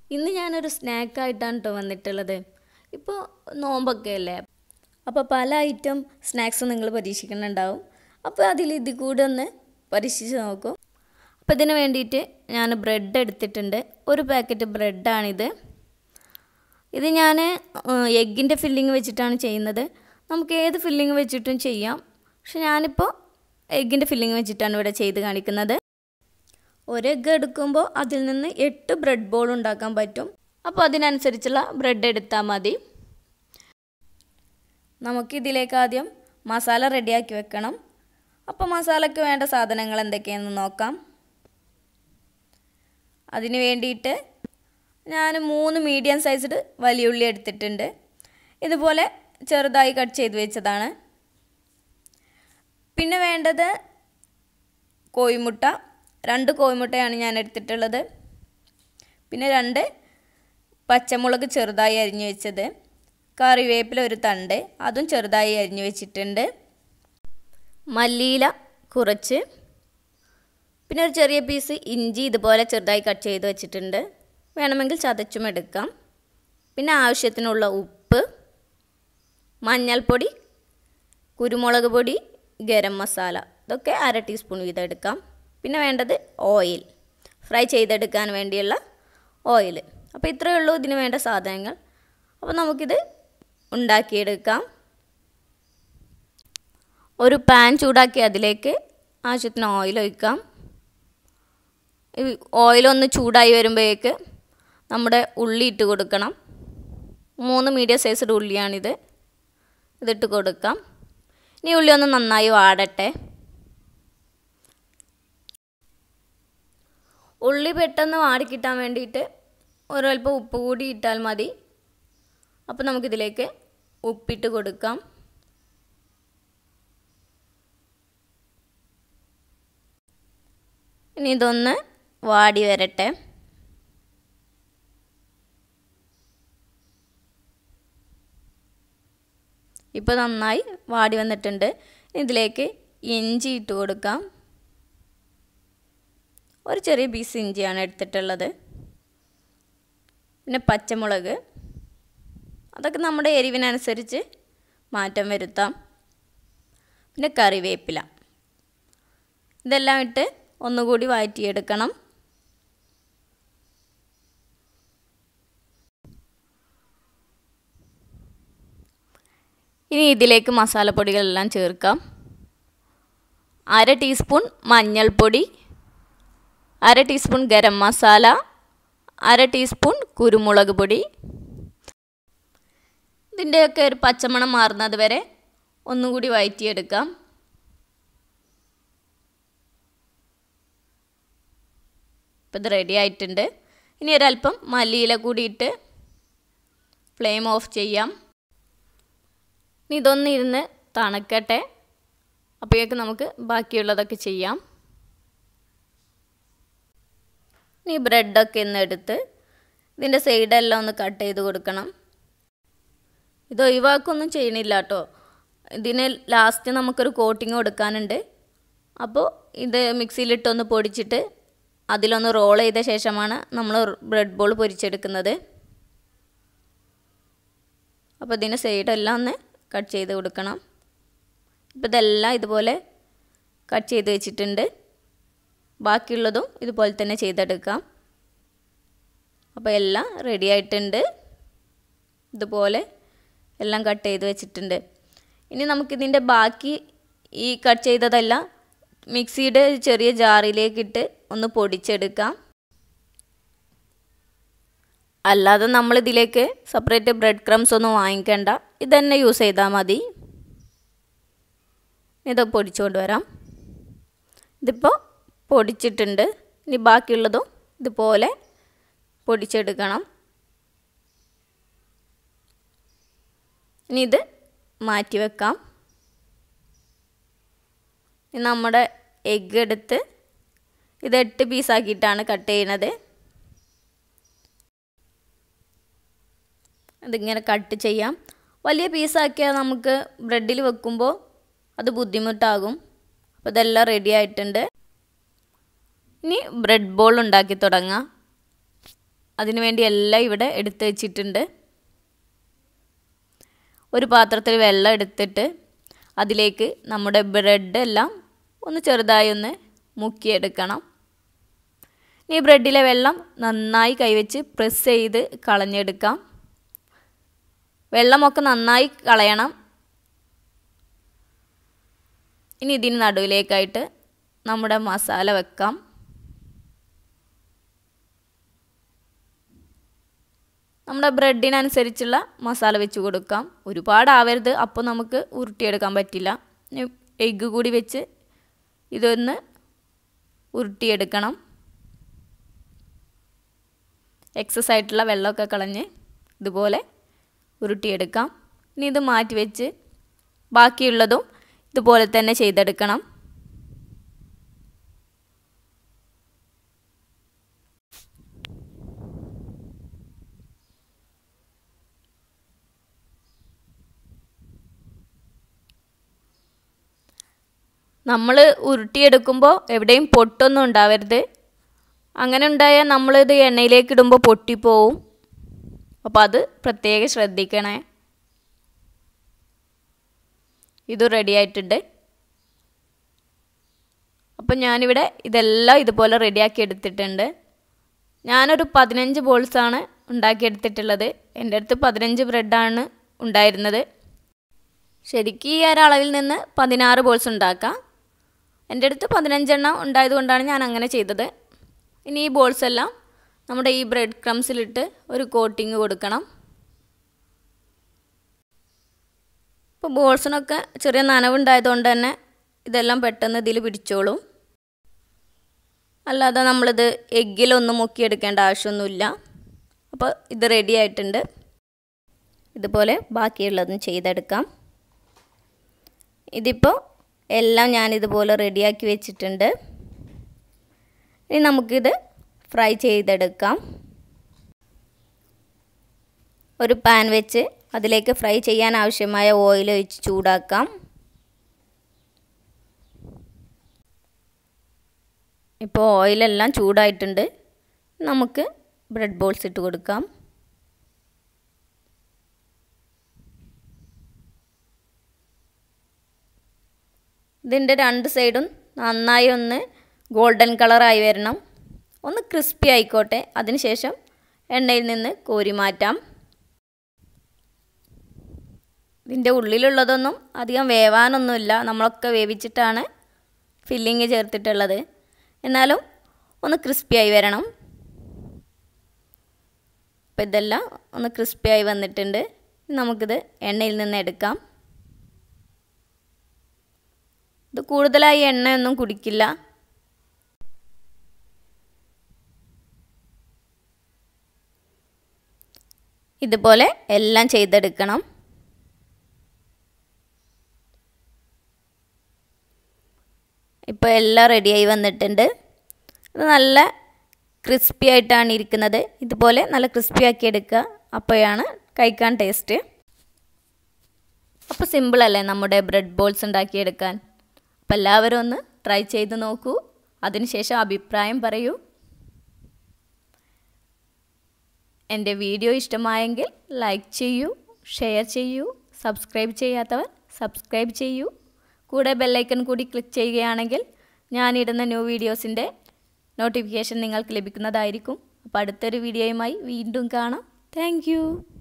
ഇന്ന് ഞാനൊരു സ്നാക്കായിട്ടാണ് കേട്ടോ വന്നിട്ടുള്ളത് ഇപ്പോൾ നോമ്പൊക്കെ അല്ലേ അപ്പോൾ പല ഐറ്റം സ്നാക്സ് നിങ്ങൾ പരീക്ഷിക്കുന്നുണ്ടാവും അപ്പോൾ അതിൽ ഇത് കൂടെ ഒന്ന് പരീക്ഷിച്ച് നോക്കും അപ്പോൾ ഇതിന് വേണ്ടിയിട്ട് ഞാൻ ബ്രെഡ് എടുത്തിട്ടുണ്ട് ഒരു പാക്കറ്റ് ബ്രെഡാണിത് ഇത് ഞാൻ എഗ്ഗിൻ്റെ ഫില്ലിങ് വെച്ചിട്ടാണ് ചെയ്യുന്നത് നമുക്ക് ഏത് ഫില്ലിങ് വെച്ചിട്ടും ചെയ്യാം പക്ഷെ ഞാനിപ്പോൾ എഗ്ഗിൻ്റെ ഫില്ലിങ് വെച്ചിട്ടാണ് ഇവിടെ ചെയ്ത് കാണിക്കുന്നത് ഒരു എഗ്ഗ് എടുക്കുമ്പോൾ അതിൽ നിന്ന് എട്ട് ബ്രെഡ് ബോൾ ഉണ്ടാക്കാൻ പറ്റും അപ്പോൾ അതിനനുസരിച്ചുള്ള ബ്രെഡ് എടുത്താൽ മതി നമുക്കിതിലേക്ക് ആദ്യം മസാല റെഡിയാക്കി വെക്കണം അപ്പോൾ മസാലയ്ക്ക് വേണ്ട സാധനങ്ങൾ എന്തൊക്കെയാണെന്ന് നോക്കാം അതിന് വേണ്ടിയിട്ട് ഞാൻ മൂന്ന് മീഡിയം സൈസ്ഡ് വലിയ ഉള്ളി എടുത്തിട്ടുണ്ട് ഇതുപോലെ ചെറുതായി കട്ട് ചെയ്ത് വെച്ചതാണ് പിന്നെ വേണ്ടത് കോഴിമുട്ട രണ്ട് കോഴിമുട്ടയാണ് ഞാൻ എടുത്തിട്ടുള്ളത് പിന്നെ രണ്ട് പച്ചമുളക് ചെറുതായി അരിഞ്ഞു വെച്ചത് കറിവേപ്പില ഒരു തണ്ട് അതും ചെറുതായി അരിഞ്ഞു വെച്ചിട്ടുണ്ട് മല്ലിയില കുറച്ച് പിന്നെ ഒരു ചെറിയ പീസ് ഇഞ്ചി ഇതുപോലെ ചെറുതായി കട്ട് ചെയ്ത് വെച്ചിട്ടുണ്ട് വേണമെങ്കിൽ ചതച്ചും എടുക്കാം പിന്നെ ആവശ്യത്തിനുള്ള ഉപ്പ് മഞ്ഞൾപ്പൊടി കുരുമുളക് പൊടി ഗരം മസാല ഇതൊക്കെ അര ടീസ്പൂൺ വീതം എടുക്കാം പിന്നെ വേണ്ടത് ഓയിൽ ഫ്രൈ ചെയ്തെടുക്കാൻ വേണ്ടിയുള്ള ഓയിൽ അപ്പോൾ ഇത്രയേ ഉള്ളൂ ഇതിന് വേണ്ട സാധനങ്ങൾ അപ്പോൾ നമുക്കിത് ഉണ്ടാക്കിയെടുക്കാം ഒരു പാൻ ചൂടാക്കി അതിലേക്ക് ആവശ്യത്തിന് ഓയിൽ ഒഴിക്കാം ഓയിലൊന്ന് ചൂടായി വരുമ്പോഴേക്ക് നമ്മുടെ ഉള്ളി ഇട്ട് കൊടുക്കണം മൂന്ന് മീഡിയം സൈസ്ഡ് ഉള്ളിയാണിത് ഇതിട്ട് കൊടുക്കാം ഇനി ഉള്ളി ഒന്ന് നന്നായി വാടട്ടെ ഉള്ളി പെട്ടെന്ന് വാടിക്കിട്ടാൻ വേണ്ടിയിട്ട് ഒരൽപ്പം ഉപ്പ് കൂടി ഇട്ടാൽ മതി അപ്പോൾ നമുക്കിതിലേക്ക് ഉപ്പിട്ട് കൊടുക്കാം ഇനി ഇതൊന്ന് വാടി വരട്ടെ ഇപ്പോൾ നന്നായി വാടി വന്നിട്ടുണ്ട് ഇതിലേക്ക് ഇഞ്ചി ഇട്ട് കൊടുക്കാം ഒരു ചെറിയ പീസ് ഇഞ്ചിയാണ് എടുത്തിട്ടുള്ളത് പിന്നെ പച്ചമുളക് അതൊക്കെ നമ്മുടെ എരിവിനനുസരിച്ച് മാറ്റം വരുത്താം പിന്നെ കറിവേപ്പില ഇതെല്ലാം ഇട്ട് ഒന്നുകൂടി വഴറ്റിയെടുക്കണം ഇനി ഇതിലേക്ക് മസാലപ്പൊടികളെല്ലാം ചേർക്കാം അര ടീസ്പൂൺ മഞ്ഞൾപ്പൊടി അര ടീസ്പൂൺ ഗരം മസാല അര ടീസ്പൂൺ കുരുമുളക് പൊടി ഇതിൻ്റെയൊക്കെ ഒരു പച്ചമണം മാറുന്നത് വരെ ഒന്നുകൂടി വഴറ്റിയെടുക്കാം ഇപ്പം ഇത് റെഡി ആയിട്ടുണ്ട് ഇനി ഒരല്പം മല്ലിയില കൂടി ഇട്ട് ഫ്ലെയിം ഓഫ് ചെയ്യാം ഇനി ഇതൊന്ന് ഇരുന്ന് തണുക്കട്ടെ അപ്പോഴേക്ക് നമുക്ക് ബാക്കിയുള്ളതൊക്കെ ചെയ്യാം ഇനി ബ്രെഡൊക്കെ ഒന്ന് എടുത്ത് ഇതിൻ്റെ സൈഡെല്ലാം ഒന്ന് കട്ട് ചെയ്ത് കൊടുക്കണം ഇത് ഒഴിവാക്കൊന്നും ചെയ്യണില്ല കേട്ടോ ഇതിന് ലാസ്റ്റ് നമുക്കൊരു കോട്ടിങ് കൊടുക്കാനുണ്ട് അപ്പോൾ ഇത് മിക്സിയിലിട്ടൊന്ന് പൊടിച്ചിട്ട് അതിലൊന്ന് റോൾ ചെയ്ത ശേഷമാണ് നമ്മൾ ബ്രെഡ് ബോൾ പൊരിച്ചെടുക്കുന്നത് അപ്പോൾ ഇതിന് സൈഡെല്ലാം ഒന്ന് കട്ട് ചെയ്ത് കൊടുക്കണം ഇപ്പോൾ ഇതെല്ലാം ഇതുപോലെ കട്ട് ചെയ്ത് വെച്ചിട്ടുണ്ട് ബാക്കിയുള്ളതും ഇതുപോലെ തന്നെ ചെയ്തെടുക്കാം അപ്പോൾ എല്ലാം റെഡി ആയിട്ടുണ്ട് ഇതുപോലെ എല്ലാം കട്ട് ചെയ്ത് വെച്ചിട്ടുണ്ട് ഇനി നമുക്കിതിൻ്റെ ബാക്കി ഈ കട്ട് ചെയ്തതെല്ലാം മിക്സിയുടെ ചെറിയ ജാറിലേക്കിട്ട് ഒന്ന് പൊടിച്ചെടുക്കാം അല്ലാതെ നമ്മളിതിലേക്ക് സെപ്പറേറ്റ് ബ്രെഡ് ക്രംസ് ഒന്നും വാങ്ങിക്കേണ്ട ഇതന്നെ യൂസ് ചെയ്താൽ മതി ഇത് പൊടിച്ചുകൊണ്ട് വരാം ഇതിപ്പോൾ പൊടിച്ചിട്ടുണ്ട് ഇനി ബാക്കിയുള്ളതും ഇതുപോലെ പൊടിച്ചെടുക്കണം ഇനി ഇത് മാറ്റി വെക്കാം ഇനി നമ്മുടെ എഗ്ഗ് എടുത്ത് ഇത് എട്ട് പീസാക്കിയിട്ടാണ് കട്ട് ചെയ്യുന്നത് ഇതിങ്ങനെ കട്ട് ചെയ്യാം വലിയ പീസാക്കിയാൽ നമുക്ക് ബ്രെഡിൽ വെക്കുമ്പോൾ അത് ബുദ്ധിമുട്ടാകും അപ്പോൾ ഇതെല്ലാം റെഡി ആയിട്ടുണ്ട് ഇനി ബ്രെഡ് ബോൾ ഉണ്ടാക്കി തുടങ്ങാം അതിനുവേണ്ടി എല്ലാം ഇവിടെ എടുത്ത് വെച്ചിട്ടുണ്ട് ഒരു പാത്രത്തിൽ വെള്ളം എടുത്തിട്ട് അതിലേക്ക് നമ്മുടെ ബ്രെഡ് എല്ലാം ഒന്ന് ചെറുതായി ഒന്ന് മുക്കിയെടുക്കണം ഈ ബ്രെഡിലെ വെള്ളം നന്നായി കൈവച്ച് പ്രസ് ചെയ്ത് കളഞ്ഞെടുക്കാം വെള്ളമൊക്കെ നന്നായി കളയണം ഇനി ഇതിന് നടുവിലേക്കായിട്ട് നമ്മുടെ മസാല വെക്കാം നമ്മുടെ ബ്രെഡിനനുസരിച്ചുള്ള മസാല വെച്ച് കൊടുക്കാം ഒരുപാട് ആവരുത് അപ്പോൾ നമുക്ക് ഉരുട്ടിയെടുക്കാൻ പറ്റില്ല എഗ്ഗ് കൂടി വെച്ച് ഇതൊന്ന് ഉരുട്ടിയെടുക്കണം എക്സസ് ആയിട്ടുള്ള വെള്ളമൊക്കെ കളഞ്ഞ് ഇതുപോലെ ഉരുട്ടിയെടുക്കാം ഇനി ഇത് മാറ്റി വെച്ച് ബാക്കിയുള്ളതും ഇതുപോലെ തന്നെ ചെയ്തെടുക്കണം നമ്മൾ ഉരുട്ടിയെടുക്കുമ്പോൾ എവിടെയും പൊട്ടൊന്നും ഉണ്ടാവരുത് അങ്ങനെ ഉണ്ടായാൽ നമ്മളിത് എണ്ണയിലേക്ക് ഇടുമ്പോൾ പൊട്ടിപ്പോവും അപ്പോൾ അത് പ്രത്യേകം ശ്രദ്ധിക്കണേ ഇത് റെഡി ആയിട്ടുണ്ട് അപ്പം ഞാനിവിടെ ഇതെല്ലാം ഇതുപോലെ റെഡിയാക്കി എടുത്തിട്ടുണ്ട് ഞാനൊരു പതിനഞ്ച് ബോൾസാണ് ഉണ്ടാക്കിയെടുത്തിട്ടുള്ളത് എൻ്റെ അടുത്ത് പതിനഞ്ച് ബ്രെഡാണ് ഉണ്ടായിരുന്നത് ശരിക്കും ഈ ഒരളവിൽ നിന്ന് പതിനാറ് ബോൾസ് ഉണ്ടാക്കാം എൻ്റെ അടുത്ത് പതിനഞ്ചെണ്ണം ഉണ്ടായതുകൊണ്ടാണ് ഞാൻ അങ്ങനെ ചെയ്തത് ഇനി ഈ ബോൾസ് എല്ലാം നമ്മുടെ ഈ ബ്രെഡ് ക്രംസിലിട്ട് ഒരു കോട്ടിങ് കൊടുക്കണം ഇപ്പോൾ ബോൾസിനൊക്കെ ചെറിയ നനവുണ്ടായതുകൊണ്ട് തന്നെ ഇതെല്ലാം പെട്ടെന്ന് ഇതിൽ പിടിച്ചോളും അല്ലാതെ നമ്മളിത് എഗ്ഗിലൊന്നും മുക്കിയെടുക്കേണ്ട ആവശ്യമൊന്നുമില്ല അപ്പോൾ ഇത് റെഡി ആയിട്ടുണ്ട് ഇതുപോലെ ബാക്കിയുള്ളതും ചെയ്തെടുക്കാം ഇതിപ്പോൾ എല്ലാം ഞാനിതുപോലെ റെഡിയാക്കി വെച്ചിട്ടുണ്ട് ഇനി നമുക്കിത് ഫ്രൈ ചെയ്തെടുക്കാം ഒരു പാൻ വെച്ച് അതിലേക്ക് ഫ്രൈ ചെയ്യാൻ ആവശ്യമായ ഓയിൽ ഒഴിച്ച് ചൂടാക്കാം ഇപ്പോൾ ഓയിലെല്ലാം ചൂടായിട്ടുണ്ട് നമുക്ക് ബ്രെഡ് ബോൾസ് ഇട്ട് കൊടുക്കാം ഇതിൻ്റെ രണ്ട് സൈഡും നന്നായി ഒന്ന് ഗോൾഡൻ കളറായി വരണം ഒന്ന് ക്രിസ്പി ആയിക്കോട്ടെ അതിനുശേഷം എണ്ണയിൽ നിന്ന് കോരി മാറ്റാം ഇതിൻ്റെ ഉള്ളിലുള്ളതൊന്നും അധികം വേവാനൊന്നുമില്ല നമ്മളൊക്കെ വേവിച്ചിട്ടാണ് ഫില്ലിങ് ചേർത്തിട്ടുള്ളത് എന്നാലും ഒന്ന് ക്രിസ്പിയായി വരണം അപ്പോൾ ഇതെല്ലാം ഒന്ന് ക്രിസ്പിയായി വന്നിട്ടുണ്ട് നമുക്കിത് എണ്ണയിൽ നിന്ന് എടുക്കാം ഇത് കൂടുതലായി എണ്ണയൊന്നും കുടിക്കില്ല ഇതുപോലെ എല്ലാം ചെയ്തെടുക്കണം ഇപ്പോൾ എല്ലാം റെഡിയായി വന്നിട്ടുണ്ട് ഇത് നല്ല ക്രിസ്പി ആയിട്ടാണ് ഇരിക്കുന്നത് ഇതുപോലെ നല്ല ക്രിസ്പി ആക്കി എടുക്കുക അപ്പോഴാണ് കഴിക്കാൻ ടേസ്റ്റ് അപ്പോൾ സിമ്പിളല്ലേ നമ്മുടെ ബ്രെഡ് ബോൾസ് ഉണ്ടാക്കിയെടുക്കാൻ അപ്പോൾ എല്ലാവരും ഒന്ന് ട്രൈ ചെയ്ത് നോക്കൂ അതിനുശേഷം അഭിപ്രായം പറയൂ എൻ്റെ വീഡിയോ ഇഷ്ടമായെങ്കിൽ ലൈക്ക് ചെയ്യൂ ഷെയർ ചെയ്യൂ സബ്സ്ക്രൈബ് ചെയ്യാത്തവർ സബ്സ്ക്രൈബ് ചെയ്യൂ കൂടെ ബെല്ലൈക്കൺ കൂടി ക്ലിക്ക് ചെയ്യുകയാണെങ്കിൽ ഞാനിടുന്ന ന്യൂ വീഡിയോസിൻ്റെ നോട്ടിഫിക്കേഷൻ നിങ്ങൾക്ക് ലഭിക്കുന്നതായിരിക്കും അപ്പോൾ അടുത്തൊരു വീഡിയോയുമായി വീണ്ടും കാണാം താങ്ക്